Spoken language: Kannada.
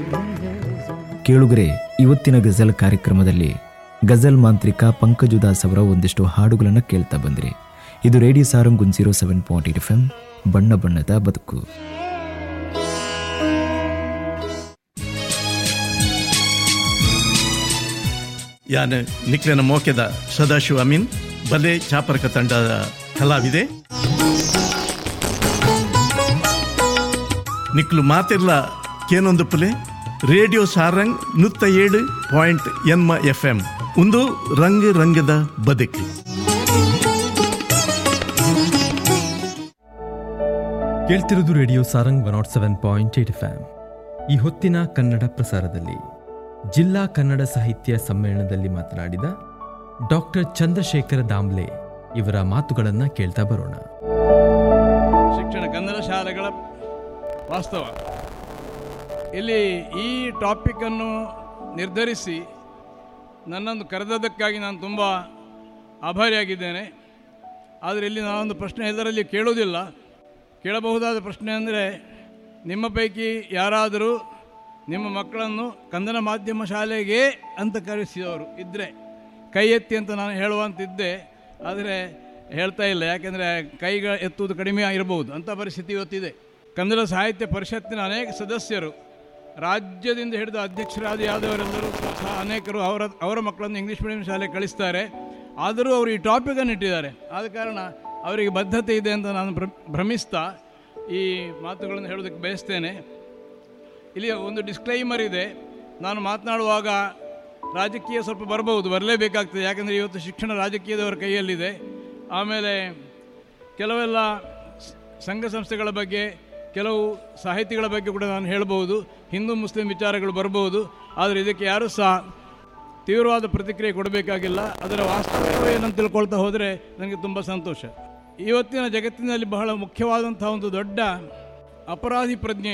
ಕೇಳುಗರೆ ಇವತ್ತಿನ ಗಜಲ್ ಕಾರ್ಯಕ್ರಮದಲ್ಲಿ ಗಜಲ್ ಮಾಂತ್ರಿಕ ಪಂಕಜುದಾಸ್ ಅವರ ಒಂದಿಷ್ಟು ಹಾಡುಗಳನ್ನು ಕೇಳ್ತಾ ಬಂದ್ರಿ ಇದು radio Sarang one zero seven point eight F M ಬಣ್ಣ ಬಣ್ಣದ ಬದುಕು ಯಾನ ನಿಕ್ಲೆನ ಮೋಕೆದ ಸದಾಶಿವ ಅಮೀನ್ ಬಲೆ ಚಾಪರಕ ತಂಡದ ಕಲಾವಿದೆ ನಿಕ್ಲು ಮಾತಿರ್ಲ ಕೇನೊಂದು ಪುಲೆ ರೇಡಿಯೋ ಸಾರಂಗ್ ನುತ್ತ ಏಳು ಪಾಯಿಂಟ್ ಎನ್ಮ ಎಫ್ ಎಂ ಒಂದು ರಂಗ್ ರಂಗದ ಬದುಕು ಕೇಳ್ತಿರೋದು radio Sarang one naught seven point eight F ಈ ಹೊತ್ತಿನ ಕನ್ನಡ ಪ್ರಸಾರದಲ್ಲಿ ಜಿಲ್ಲಾ ಕನ್ನಡ ಸಾಹಿತ್ಯ ಸಮ್ಮೇಳನದಲ್ಲಿ ಮಾತನಾಡಿದ ಡಾಕ್ಟರ್ ಚಂದ್ರಶೇಖರ ದಾಮ್ಲೆ ಇವರ ಮಾತುಗಳನ್ನು ಕೇಳ್ತಾ ಬರೋಣ ಶಿಕ್ಷಣ ಕನ್ನಡ ಶಾಲೆಗಳ ವಾಸ್ತವ ಇಲ್ಲಿ ಈ ಟಾಪಿಕನ್ನು ನಿರ್ಧರಿಸಿ ನನ್ನನ್ನು ಕರೆದದ್ದಕ್ಕಾಗಿ ನಾನು ತುಂಬ ಆಭಾರಿಯಾಗಿದ್ದೇನೆ ಆದರೆ ಇಲ್ಲಿ ನಾನೊಂದು ಪ್ರಶ್ನೆ ಎಲ್ಲರಲ್ಲಿ ಕೇಳುವುದಿಲ್ಲ ಕೇಳಬಹುದಾದ ಪ್ರಶ್ನೆ ಅಂದರೆ ನಿಮ್ಮ ಪೈಕಿ ಯಾರಾದರೂ ನಿಮ್ಮ ಮಕ್ಕಳನ್ನು ಕನ್ನಡ ಮಾಧ್ಯಮ ಶಾಲೆಗೆ ಅಂತ ಕರೆಸಿದವರು ಇದ್ದರೆ ಕೈ ಎತ್ತಿ ಅಂತ ನಾನು ಹೇಳುವಂತಿದ್ದೆ ಆದರೆ ಹೇಳ್ತಾ ಇಲ್ಲ ಯಾಕೆಂದರೆ ಕೈಗ ಎತ್ತುವುದು ಕಡಿಮೆ ಇರಬಹುದು ಅಂಥ ಪರಿಸ್ಥಿತಿ ಇವತ್ತಿದೆ ಕನ್ನಡ ಸಾಹಿತ್ಯ ಪರಿಷತ್ತಿನ ಅನೇಕ ಸದಸ್ಯರು ರಾಜ್ಯದಿಂದ ಹಿಡಿದು ಅಧ್ಯಕ್ಷರಾದ ಯಾದವರೆಲ್ಲರೂ ಸಹ ಅನೇಕರು ಅವರ ಅವರ ಮಕ್ಕಳನ್ನು ಇಂಗ್ಲೀಷ್ ಮೀಡಿಯಂ ಶಾಲೆಗೆ ಕಳಿಸ್ತಾರೆ ಆದರೂ ಅವರು ಈ ಟಾಪಿಕನ್ನು ಇಟ್ಟಿದ್ದಾರೆ ಆದ ಕಾರಣ ಅವರಿಗೆ ಬದ್ಧತೆ ಇದೆ ಅಂತ ನಾನು ಭ್ರ ಭ್ರಮಿಸ್ತಾ ಈ ಮಾತುಗಳನ್ನು ಹೇಳೋದಕ್ಕೆ ಬಯಸ್ತೇನೆ ಇಲ್ಲಿ ಒಂದು ಡಿಸ್ಕ್ಲೈಮರ್ ಇದೆ ನಾನು ಮಾತನಾಡುವಾಗ ರಾಜಕೀಯ ಸ್ವಲ್ಪ ಬರಬಹುದು ಬರಲೇಬೇಕಾಗ್ತದೆ ಯಾಕಂದರೆ ಇವತ್ತು ಶಿಕ್ಷಣ ರಾಜಕೀಯದವರ ಕೈಯಲ್ಲಿದೆ ಆಮೇಲೆ ಕೆಲವೆಲ್ಲ ಸ- ಸಂಘ ಸಂಸ್ಥೆಗಳ ಬಗ್ಗೆ ಕೆಲವು ಸಾಹಿತಿಗಳ ಬಗ್ಗೆ ಕೂಡ ನಾನು ಹೇಳ್ಬೋದು ಹಿಂದೂ ಮುಸ್ಲಿಂ ವಿಚಾರಗಳು ಬರ್ಬೋದು ಆದರೆ ಇದಕ್ಕೆ ಯಾರೂ ಸಹ ತೀವ್ರವಾದ ಪ್ರತಿಕ್ರಿಯೆ ಕೊಡಬೇಕಾಗಿಲ್ಲ ಅದರ ವಾಸ್ತವ ಏನಂತ ತಿಳ್ಕೊಳ್ತಾ ಹೋದರೆ ನನಗೆ ತುಂಬ ಸಂತೋಷ ಇವತ್ತಿನ ಜಗತ್ತಿನಲ್ಲಿ ಬಹಳ ಮುಖ್ಯವಾದಂಥ ಒಂದು ದೊಡ್ಡ ಅಪರಾಧಿ ಪ್ರಜ್ಞೆ